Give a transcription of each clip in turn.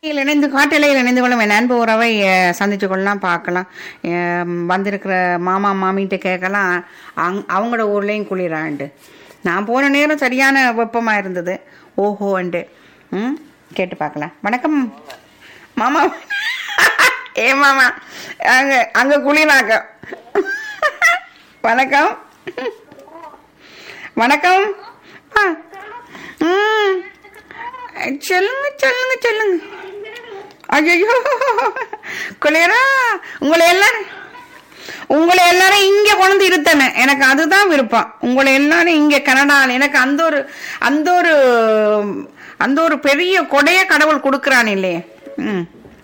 இதில் இணைந்து காட்டிலையில் இணைந்து கொள்ளும் என் அன்பு உறவை அஹ், சந்திச்சு கொள்ளலாம் பார்க்கலாம் அஹ், வந்திருக்கிற மாமா மாமிகிட்ட கேட்கலாம் அங் அவங்களோட ஊர்லேயும் குளிராண்டு நான் போன நேரம் சரியான வெப்பமாக இருந்தது ஓஹோன்ட்டு ம் கேட்டு பார்க்கலாம் வணக்கம் மாமா ஏ மாமா அங்கே அங்கே குளிராக்க வணக்கம் வணக்கம் ஆ ம் சொல்லுங்க சொல்லுங்க சொல்லுங்க ஐயோ குளிரா உங்களை எல்லாரும் உங்களை எல்லாரும் இங்க கொண்டு இருத்தன எனக்கு அதுதான் விருப்பம் உங்களை எல்லாரும் இங்க கனடால எனக்கு அந்த ஒரு அந்த ஒரு அந்த ஒரு பெரிய கொடைய கடவுள் கொடுக்கறான் இல்லையே ம்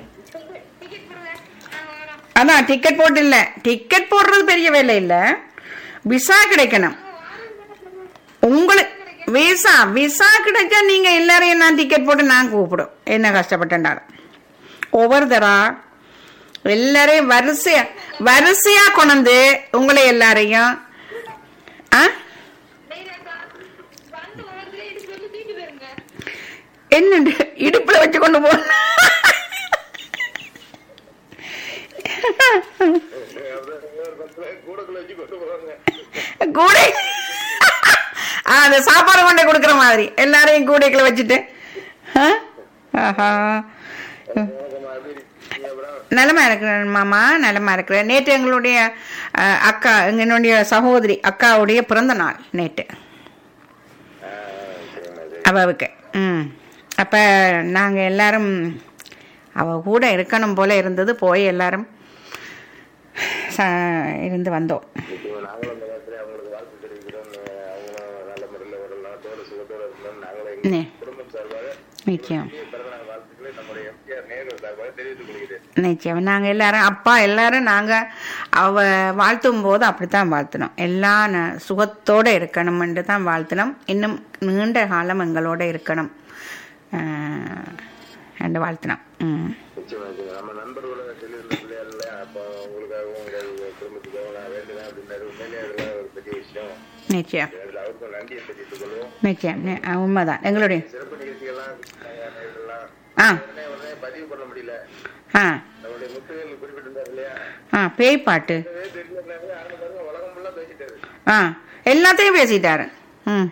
அதான் டிக்கெட் போட்டு இல்ல டிக்கெட் போடுறது பெரிய வேலை இல்ல விசா கிடைக்கணும் உங்களுக்கு விசா விசா கிடைச்சா நீங்க எல்லாரையும் நான் டிக்கெட் போட்டு நான் கூப்பிடும் என்ன கஷ்டப்பட்டேன்டாலும் ஒவ்வொருத்தரா எல்லாரையும் வரிசையா வரிசையா கொண்டு உங்களை எல்லாரையும் ஆ என்னண்டு இடுப்புல வச்சு கொண்டு போ கூடக்குள்ள வச்சு கொண்டு போவாங்க கூட ஆ, அந்த சாப்பாடு கொண்டே கொடுக்குற மாதிரி எல்லாரையும் கூடைக்குள்ள வச்சுட்டு ஆ? ஆஹா நலமா இருக்கிறேன் மாமா நலமா இருக்கிறேன் நேற்று எங்களுடைய அஹ், அக்கா எங்களுடைய சகோதரி அக்காவுடைய பிறந்த நாள் நேற்று அவளுக்கு ம் அப்ப நாங்க எல்லாரும் அவ கூட இருக்கணும் போல இருந்தது போய் எல்லாரும் ச- இருந்து வந்தோம் இப்போ நாங்களும் அந்த நேரத்துல அவங்களுக்கு வாழ்த்து தெரிவிக்கிறோம் அவங்களும் நல்ல முறையில் ஒரு நலத்தோட சுகத்தோட இருக்கணும்னு நாங்களும் எங்க நே குடும்பம் சார்பாக நிச்சயம் இனிய பிறந்தநாள் வாழ்த்துக்களை நம்முடைய எம்ஜிஆர் நேரு சார்பாக தெரிவித்துக் கொள்கிறேன் நிச்சயம் நாங்கள் எல்லாரும் அப்பா எல்லாரும் நாங்கள் அவ வாழ்த்தும் போது அப்படித்தான் வாழ்த்தினோம் எல்லா ந- சுகத்தோட இருக்கணும்ன்ட்டு தான் வாழ்த்தினோம் இன்னும் நீண்ட காலம் எங்களோட இருக்கணும் ஆஹ், என்று வாழ்த்தினோம் ம் நிச்சயமா நிச்சயமா. நம்ம நண்பர்களோட சொல்லியிருந்த பிள்ளையார் இல்லையா அப்போ உங்களுக்காகவும் உங்க குடும்பத்துக்காகவும் நான் வேண்டுனேன் அப்படின்னாரு உண்மையிலே அதெல்லாம் ஒரு பெரிய விஷயம் நிச்சயம் அதில் அவருக்கும் நன்றியை தெரிவித்துக் கொள்வோம் நிச்சயம் நி- ஆ, உண்மைதான் எங்களுடைய சிறப்பு நிகழ்ச்சிகள்லாம் நேயர்கள்லாம் ஆ உடனே உடனே பதிவு பண்ண முடியல ஆ நம்மளுடைய முத்துகள் குறிப்பிட்டிருந்தார் இல்லையா ஆ பேய் பாட்டு இதே தெரியலனாவே ஆனா பாருங்க உலகம் ஃபுல்லா பேசிட்டாரு ஆ எல்லாத்தையும் பேசிட்டாரு ம்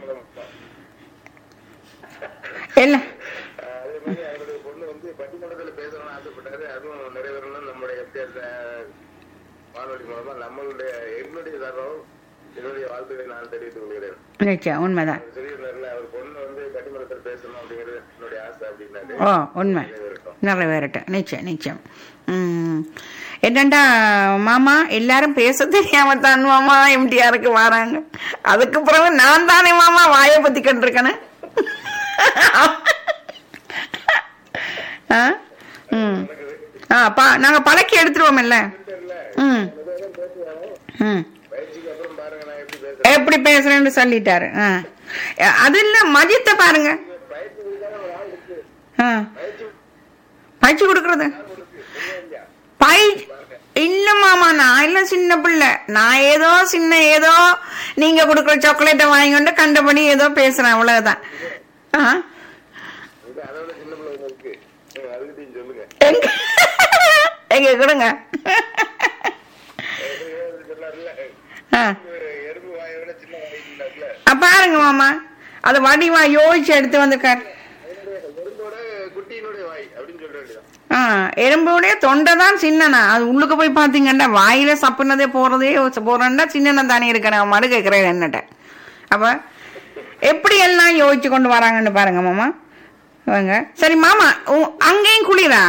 எல்லாம் ஆஹ் அதே மாதிரி அவருடைய பொண்ணு வந்து பட்டிமன்றத்துல பேசணும்னு ஆசைப்பட்டாரு அதுவும் நிறைவேறணும் நம்முடைய எஃப்டிஆர் வானொலி மூலமா நம்மளுடைய என்னுடைய சார்பாகவும் என்னுடைய வாழ்த்துக்களை நான் தெரிவித்துக் கொள்கிறேன் நிச்சயம் உண்மைதான் அவர் சொல்லியிருந்தாருல அவர் பொண்ணு வந்து பட்டிமன்றத்தில் பேசணும் அப்படிங்கிறது என்னுடைய ஆசை அப்படின்னாரு ஓ உண்மை நிறைவேறட்டும் நிறைவேறட்டும் நிச்சயம் நிச்சயம் ம் என்னண்டா மாமா எல்லாரும் பேச தெரியாம தான் மாமா எம்டிஆருக்கு வராங்க அதுக்கு பிறகு நான் தானே மாமா வாயை பத்தி கண்டிருக்கேன் ஆ ம் ஆ பா நாங்கள் பழக்கி எடுத்துருவோம் இல்ல ம் ம் பயிற்சிக்கு அப்புறம் பாருங்க நான் எப்படி பேசுறேன் எப்படி பேசுறேன்னு சொல்லிட்டாரு ஆ அது இல்ல மதியத்தை பாருங்க பயிற்சி கொடுக்காத ஒரு ஆள் இருக்கு ஆ பயிற்சி பயிற்சி கொடுக்கறது இருக்கு உண்மை இல்லையா பை இல்ல மாமா நான் இல்ல சின்ன பிள்ளை நான் ஏதோ சின்ன ஏதோ நீங்க கொடுக்குற சாக்லேட்டை வாங்கி கொண்டு கண்டபடி ஏதோ பேசுறேன் அவ்வளவுதான் ஆ? இது அதோட சின்ன பிள்ளை ஒண்ணு இருக்கு நீங்க அதுக்கிட்டையும் சொல்லுங்க எங்க எங்க கொடுங்க சொன்னார்ல ஆ. எறும்பு வாயை விட சின்ன வாய் இல்ல அ, பாருங்க மாமா அது வடிவா யோசிச்சு எடுத்து வந்திருக்காரு எறும்போட குட்டியினுடைய வாய் அப்படின்னு சொல்ல வேண்டியதான் ஆ எறும்புடைய தொண்டை தான் சின்னனா அது உள்ளுக்கு போய் பாத்தீங்கன்னா வாயில சப்புனதே போறதே போறேன்னா சின்னனா தானே இருக்கிறேன் மறு கேட்கிறேன் என்னட்ட அப்ப எப்படி எல்லாம் யோசிச்சு கொண்டு வராங்கன்னு பாருங்க மாமா வாங்க சரி மாமா உ- அங்கேயும் குளிரா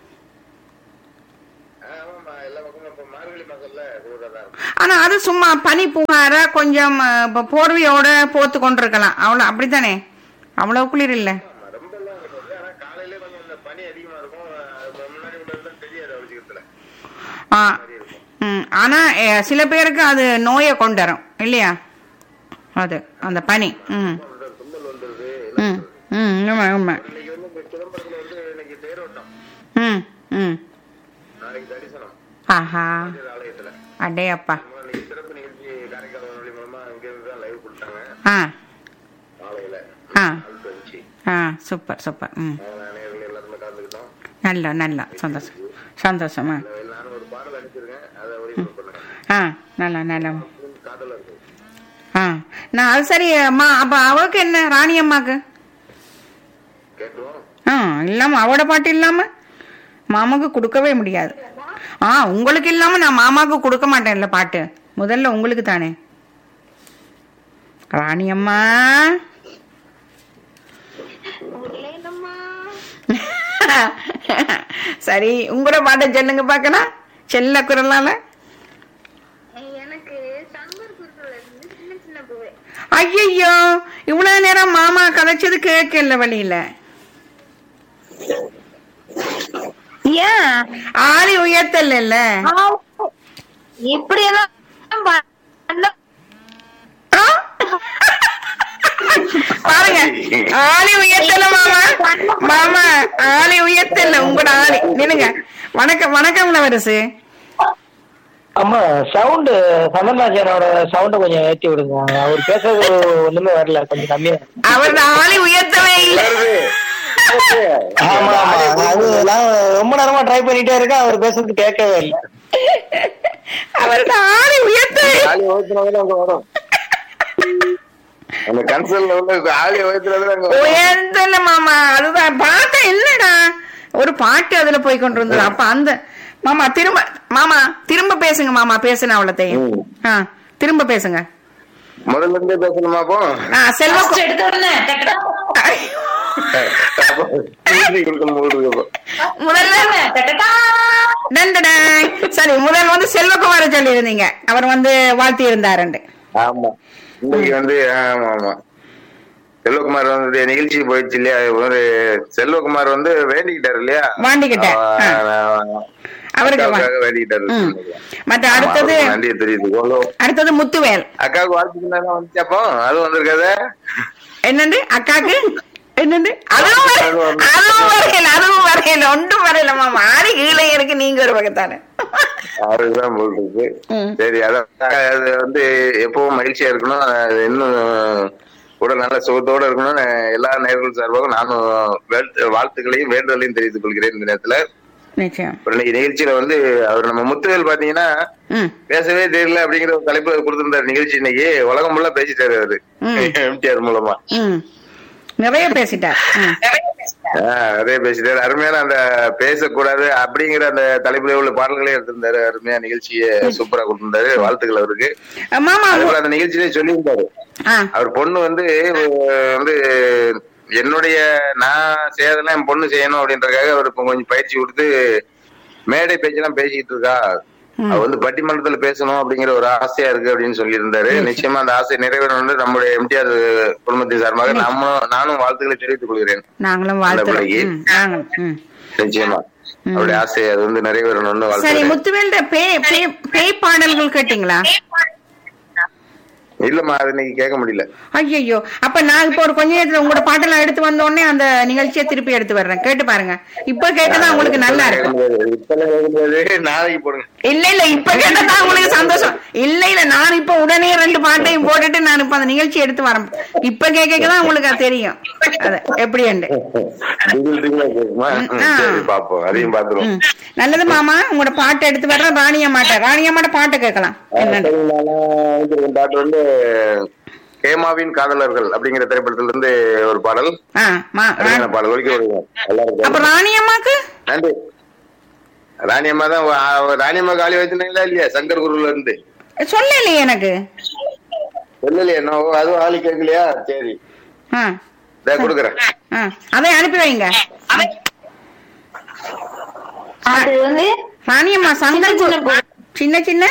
ஆமாம்மா எல்லா பக்கமும் இப்ப மார்கழி மாசம்ல குளிர்தான் ஆனா அது சும்மா பனி புகார கொஞ்சம் அஹ், இப்ப போர்வையோட போத்து கொண்டு இருக்கலாம் அவ்வளவு அப்படித்தானே அவ்வளவு குளிர் இல்ல ரொம்ப எல்லாம் கிடையாது ஆனா காலையில கொஞ்சம் இந்த பனி அதிகமா இருக்கும் அது முன்னாடி உள்ளதுலாம் தெரியாது அவசியத்துல ஆ மாதிரி இருக்கும் ம் ஆனா அஹ், சில பேருக்கு அது நோயை கொண்டு வரும் இல்லையா அது அந்த பனி ம் இந்த தும்மல் வந்துருது ம் ம் உண்மை உண்மை இன்னைக்கு வந்து இந்த சிதம்பரத்துல வந்து இன்னைக்கு தேரோட்டம் ம் ம் நாளைக்கு தரிசனம் ஆஹா இந்த ஆலயத்துல அடே அப்பா நம்ம இன்னைக்கு சிறப்பு நிகழ்ச்சி காரைக்கால் வானொலி மூலமா அங்க இருந்து தான் லைவ் கொடுத்தாங்க ஆ காலையில ஆ நாள் கழிச்சு ஆ சூப்பர் சூப்பர் ம் நேரில் எல்லாருமே கலந்துக்கிட்டோம் நல்ல நல்ல சந்தோஷம் சந்தோஷமா நானும் ஒரு பாடல் அனுப்பிச்சிருக்கேன் அதை ஒளிபரப்பு பண்ணுங்க ஆ நல்ல நல்ல காதல இருக்கு ஆ நான் அது சரி அம்மா அப்போ அவளுக்கு என்ன ராணி அம்மாக்கு கேட்டுருவோம் ஆ இல்லாமல் அவட பாட்டு இல்லாமல் மாமாவுக்கு கொடுக்கவே முடியாது ஆ உங்களுக்கு இல்லாமல் நான் மாமாவுக்கு கொடுக்க மாட்டேன்ல பாட்டு முதல்ல உங்களுக்கு தானே ராணி அம்மா சரி உங்களோட பாட்டை சொல்லுங்க பார்க்கலாம் செல்ல குரலால எனக்கு சங்கர் குருகுல இருந்து சின்ன சின்ன பூவே ஐயையோ இவ்வளவு நேரம் மாமா கதைச்சது கேட்கல வழியில ஏன் ஆளி உயர்த்தல இல்ல இப்படி எல்லாம் பண்ண பாருங்க ஆளி உயர்த்தல மாமா மாமா ஆளி உயர்த்தல உங்களோட ஆளி நிலுங்க வணக்கம் வணக்கம் இளவரசு ஆமா சவுண்ட் சமர்நாசனோட சவுண்ட கொஞ்சம் ஏத்தி விடுங்க அவர் பேசுறது ஒண்ணுமே வரல கொஞ்சம் கம்மியா அவரோட ஆளி உயர்த்தவே இல்லை ஆமா ஆமா அது நான் ரொம்ப நேரமா ட்ரை பண்ணிட்டே இருக்கேன் அவர் பேசுறது கேட்கவே இல்லை அவரோட ஆளி உயர்த்தவே ஆளி வகுத்துனதுல அங்க வரும் அந்த கன்சல்ல உள்ள ஆளி வகுத்துனதுல அங்க வரும் உயர்த்தல மாமா அதுதான் பாட்டு என்னடா ஒரு பாட்டு அதுல போய் கொண்டு இருந்தது அப்ப அந்த மாமா திரும்ப மாமா திரும்ப பேசுங்க மாமா பேசுன அவ்வளோத்தையும் ம். ஆ திரும்ப பேசுங்க முதல்ல இருந்தே பேசணுமா அப்போ ஆ செல்வ அப்போ music கொடுக்கணும் போல இருக்கு அப்போ. முதல்ல டண்டடா. சரி முதல் வந்து செல்வகுமார சொல்லி இருந்தீங்க அவர் வந்து வாழ்த்தி இருந்தாருண்டு ஆமா இன்னைக்கு வந்து ஆமா ஆமா செல்வகுமார் வந்து நிகழ்ச்சி போயிடுச்சு இல்லையா ஒரு செல்வகுமார் வந்து வேண்டிக்கிட்டாரு இல்லையா வேண்டிக்கிட்டார். ஆ. அவ- அவருக்கு வா- அக்காவுக்காக வேண்டிக்கிட்டாரு ம். மற்ற ஆமா, அடுத்தது அவருக்கு நன்றியை தெரியுது அடுத்தது முத்துவேல் அக்காவுக்கு வாழ்த்துக்கு வந்துச்சு அப்போ அது வந்திருக்காத என்னண்டு அக்காக்கு என்னண்டு அதுவும் வர- அதுவும் வரையில அதுவும் வரையில ஒன்றும் வரையில மாமா ஆறு கீழே இருக்கு நீங்க ஒரு பக்கத்தான அவருக்குதான் போல் இருக்கு ம். சரி அதான் அது வந்து எப்பவும் மகிழ்ச்சியா இருக்கணும் அது இன்னும் உடல் நல்ல சுகத்தோட இருக்கணும்னு எல்லா நேர்கள் சார்பாக நானும் வாழ்த்து- வாழ்த்துக்களையும் வேண்டுதலையும் தெரிவித்துக் கொள்கிறேன் இந்த நேரத்துல நிச்சயம் அப்புறம் இன்னைக்கு நிகழ்ச்சியில வந்து அவர் நம்ம முத்துவேல் பாத்தீங்கன்னா ம் பேசவே தெரியல அப்படிங்கிற ஒரு தலைப்பு கொடுத்திருந்தாரு நிகழ்ச்சி இன்னைக்கு உலகம் ஃபுல்லா பேசிட்டாரு அவரு ம். எம்டிஆர் மூலமா ம் நிறைய பேசிட்டார் ம் ஆஹ் அதே பேசிட்டாரு அருமையான அந்த பேசக்கூடாது அப்படிங்கிற அந்த தலைப்புல உள்ள பாடல்களே எடுத்திருந்தாரு அருமையா நிகழ்ச்சியை சூப்பரா கொடுத்திருந்தாரு வாழ்த்துக்கள் அவருக்கு மாமா அதே போல அந்த நிகழ்ச்சியிலே சொல்லியிருந்தாரு ஆ அவர் பொண்ணு வந்து அஹ், வந்து என்னுடைய நான் செய்யறதெல்லாம் என் பொண்ணு செய்யணும் அப்படின்றதுக்காக அவர் இப்ப கொஞ்சம் பயிற்சி கொடுத்து மேடை பேச்செல்லாம் பேசிட்டு இருக்கா அவ வந்து பட்டிமன்றத்துல பேசணும் அப்படிங்கிற ஒரு ஆசையா இருக்கு அப்படின்னு சொல்லியிருந்தாரு நிச்சயமா அந்த ஆசை நிறைவேறணும் நம்முடைய எம்டிஆர் குடும்பத்தின் சார்பாக நாமளும் நானும் வாழ்த்துக்களை தெரிவித்துக் கொள்கிறேன் நாங்களும் வாழ்த்துறோம் பிள்ளைக்கு. ம், நாங்களும் ம் நிச்சயமா அவருடைய ஆசை அது வந்து நிறைவேறணும்னு சரி வாழ்த்துக்கிறேன் முத்துவேல்ட பேய் பேய் பேய் பாடல்கள் கேட்டீங்களா இல்லம்மா அது இன்னைக்கு கேட்க முடியல ஐயோ அப்ப நான் இப்போ ஒரு கொஞ்ச நேரத்துல உங்களோட பாட்டெல்லாம் எடுத்து வந்த உடனே அந்த நிகழ்ச்சியை திருப்பி எடுத்து வர்றேன் கேட்டு பாருங்க இப்ப கேட்டதா உங்களுக்கு நல்லா இருக்கும் இப்பெல்லாம் கேட்க முடியாது நாளைக்கு போடுங்க இல்ல இல்ல இப்ப கேட்டதா உங்களுக்கு சந்தோஷம் இல்ல இல்ல நான் இப்ப உடனே ரெண்டு பாட்டையும் போட்டுட்டு நான் இப்ப அந்த நிகழ்ச்சி எடுத்து வரேன் இப்ப கேட்கதான் உங்களுக்கு அது தெரியும் அது எப்படி டிங்கிள் டிங்கிளா கேக்குமா? ம், ஆ. சரி பாப்போம் அதையும் பாத்துருவோம் ம். நல்லது மாமா உங்களோட பாட்டை எடுத்து வர்றேன் ராணியம்மாட்ட ராணியம்மாட்ட பாட்டு கேட்கலாம் என்னன்னு டாக்டர் வந்து ஹேமாவின் காதலர்கள் அப்படிங்கிற திரைப்படத்துல இருந்து ஒரு பாடல் ஆ மா அருமையான பாடல் ஒழிக்க விடுங்க எல்லாரும் அப்ப கேளுங்க. ராணியம்மாக்கு நன்றி ராணியம்மா தான் வா- ராணியம்மா காலி வச்சிருந்தீங்களா இல்லையா சங்கர் குருல இருந்து சொல்லலையே எனக்கு சொல்லலையே என்ன அதுவும் ஆளு கேட்கலையா சரி ஆ இதை கொடுக்குறேன் ஆ அதை அனுப்பி வைங்க அது வந்து ராணியம்மா சங்கர் சின்ன கு- சின்ன சின்ன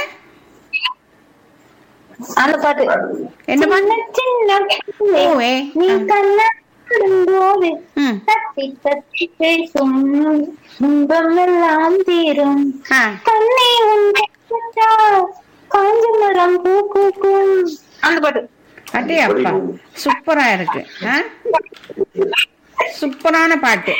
அந்த பாட்டு என்ன பாட்டு சின்ன சின்ன பூவே. நீ கண்ணாடும்போது ம் தத்தி தத்தி பேசும் இன்பம் எல்லாம் தீரும் ஆ கண்ணே உன்னை கண்டால் காஞ்ச மரம் பூ பூக்கும் அந்த பாட்டு அட்டே அப்பா சூப்பரா இருக்கு ஆ? சூப்பரான பாட்டு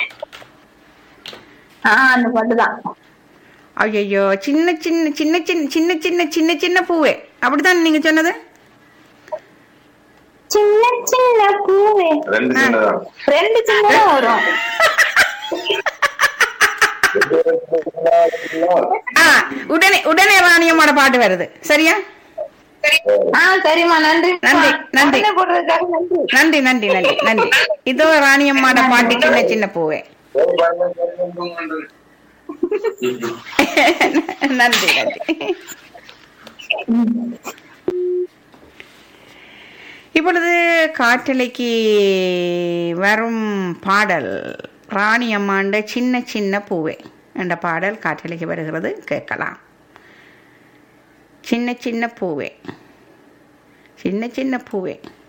ஆஹ் அந்த பாட்டு தான் ஐயோ சின்ன சின்ன சின்ன சின்ன சின்ன சின்ன சின்ன சின்ன பூவே அப்படிதான் நீங்க சொன்னது சின்ன சின்ன பூவே ரெண்டு சின்னதான் ரெண்டு சின்னதான் வரும் அம்மாட பாட்டு வருது சரியா ஆ சரிம்மா நன்றி நன்றி, நன்றி. உடனே போடுறதுக்காக நன்றி நன்றி நன்றி நன்றி நன்றி இதோ ராணி அம்மாட பாட்டு சின்ன சின்ன பூவே நன்றி நன்றி இப்பொழுது காற்றலைக்கு வரும் பாடல் ராணி அம்மாண்ட சின்ன சின்ன பூவே என்ற பாடல் காற்றலைக்கு வருகிறது கேட்கலாம் சின்ன சின்ன பூவே சின்ன சின்ன பூவே